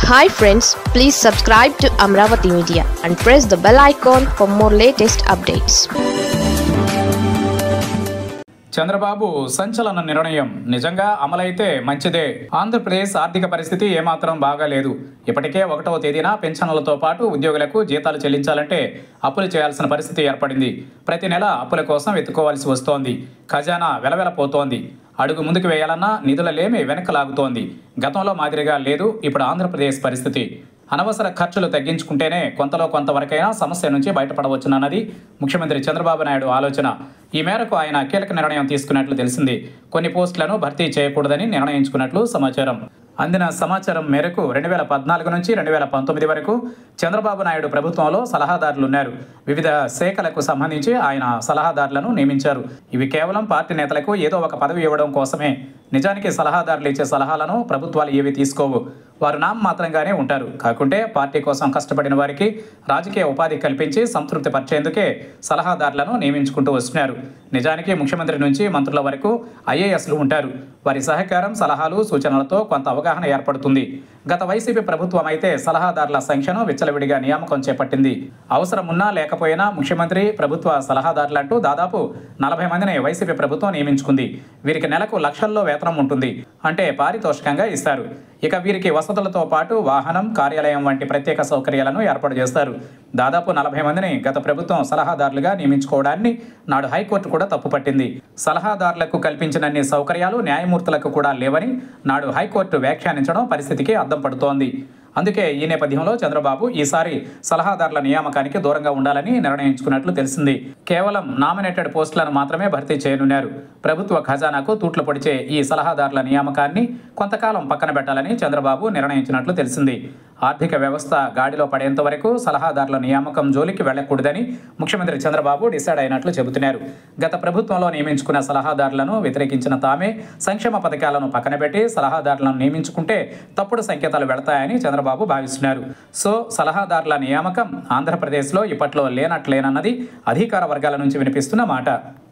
hi friends please subscribe to Amaravati media and press the bell icon for more latest updates Chandrababu సంచలన నిర్ణయం నిజంగా అమలైతే మంచిదే ఆంధ్రప్రదేశ్ ఆర్థిక పరిస్థితి ఏమాత్రం బాగాలేదు ఇప్పటికే ఒకటవ తేదీన పెన్షన్లతో పాటు ఉద్యోగులకు జీతాలు చెల్లించాలంటే అప్పులు చేయాల్సిన పరిస్థితి ఏర్పడింది ప్రతి నెల అప్పుల కోసం ఎత్తుకోవాల్సి వస్తోంది ఖజానా వెలవెలపోతోంది అడుగు ముందుకు వేయాలన్నా నిధుల లేమి వెనక్కి లాగుతోంది గతంలో మాదిరిగా లేదు ఇప్పుడు ఆంధ్రప్రదేశ్ పరిస్థితి అనవసర ఖర్చులు తగ్గించుకుంటేనే కొంతలో కొంతవరకైనా సమస్య నుంచి బయటపడవచ్చునన్నది ముఖ్యమంత్రి చంద్రబాబు నాయుడు ఆలోచన ఈ మేరకు ఆయన కీలక నిర్ణయం తీసుకున్నట్లు తెలిసింది కొన్ని పోస్టులను భర్తీ చేయకూడదని నిర్ణయించుకున్నట్లు సమాచారం అందిన సమాచారం మేరకు రెండు వేల పద్నాలుగు నుంచి రెండు వేల పంతొమ్మిది వరకు చంద్రబాబు నాయుడు ప్రభుత్వంలో సలహాదారులు ఉన్నారు వివిధ శాఖలకు సంబంధించి ఆయన సలహాదారులను నియమించారు ఇవి కేవలం పార్టీ నేతలకు ఏదో ఒక పదవి ఇవ్వడం కోసమే నిజానికి సలహాదారులు ఇచ్చే సలహాలను ప్రభుత్వాలు ఏవి తీసుకోవు వారు నామ మాత్రంగానే ఉంటారు కాకుంటే పార్టీ కోసం కష్టపడిన వారికి రాజకీయ ఉపాధి కల్పించి సంతృప్తి పరిచేందుకే సలహాదారులను నియమించుకుంటూ వస్తున్నారు నిజానికి ముఖ్యమంత్రి నుంచి మంత్రుల వరకు ఐఏఎస్లు ఉంటారు వారి సహకారం సలహాలు సూచనలతో కొంత అవగాహన ఏర్పడుతుంది గత వైసీపీ ప్రభుత్వం అయితే సలహాదారుల సంఖ్యను విచ్చలవిడిగా నియామకం చేపట్టింది అవసరం ఉన్నా లేకపోయినా ముఖ్యమంత్రి ప్రభుత్వ సలహాదారులంటూ దాదాపు నలభై మందిని వైసీపీ ప్రభుత్వం నియమించుకుంది వీరికి నెలకు లక్షల్లో వేతనం ఉంటుంది అంటే పారితోషికంగా ఇస్తారు ఇక వీరికి వసతులతో పాటు వాహనం కార్యాలయం వంటి ప్రత్యేక సౌకర్యాలను ఏర్పాటు చేస్తారు దాదాపు నలభై మందిని గత ప్రభుత్వం సలహాదారులుగా నియమించుకోవడాన్ని నాడు హైకోర్టు కూడా తప్పుపట్టింది సలహాదారులకు కల్పించినన్ని సౌకర్యాలు న్యాయమూర్తులకు కూడా లేవని నాడు హైకోర్టు వ్యాఖ్యానించడం పరిస్థితికి అద్దం పడుతోంది అందుకే ఈ నేపథ్యంలో చంద్రబాబు ఈసారి సలహాదారుల నియామకానికి దూరంగా ఉండాలని నిర్ణయించుకున్నట్లు తెలిసింది కేవలం నామినేటెడ్ పోస్టులను మాత్రమే భర్తీ చేయనున్నారు ప్రభుత్వ ఖజానాకు తూట్లు పొడిచే ఈ సలహాదారుల నియామకాన్ని కొంతకాలం పక్కన పెట్టాలని చంద్రబాబు నిర్ణయించినట్లు తెలిసింది ఆర్థిక వ్యవస్థ గాడిలో పడేంత వరకు సలహాదారుల నియామకం జోలికి వెళ్లకూడదని ముఖ్యమంత్రి చంద్రబాబు డిసైడ్ అయినట్లు చెబుతున్నారు గత ప్రభుత్వంలో నియమించుకున్న సలహాదారులను వ్యతిరేకించిన తామే సంక్షేమ పథకాలను పక్కన పెట్టి సలహాదారులను నియమించుకుంటే తప్పుడు సంకేతాలు వెళతాయని చంద్రబాబు భావిస్తున్నారు సో సలహాదారుల నియామకం ఆంధ్రప్రదేశ్లో ఇప్పట్లో లేనట్లేనన్నది అధికార వర్గాల నుంచి వినిపిస్తున్న మాట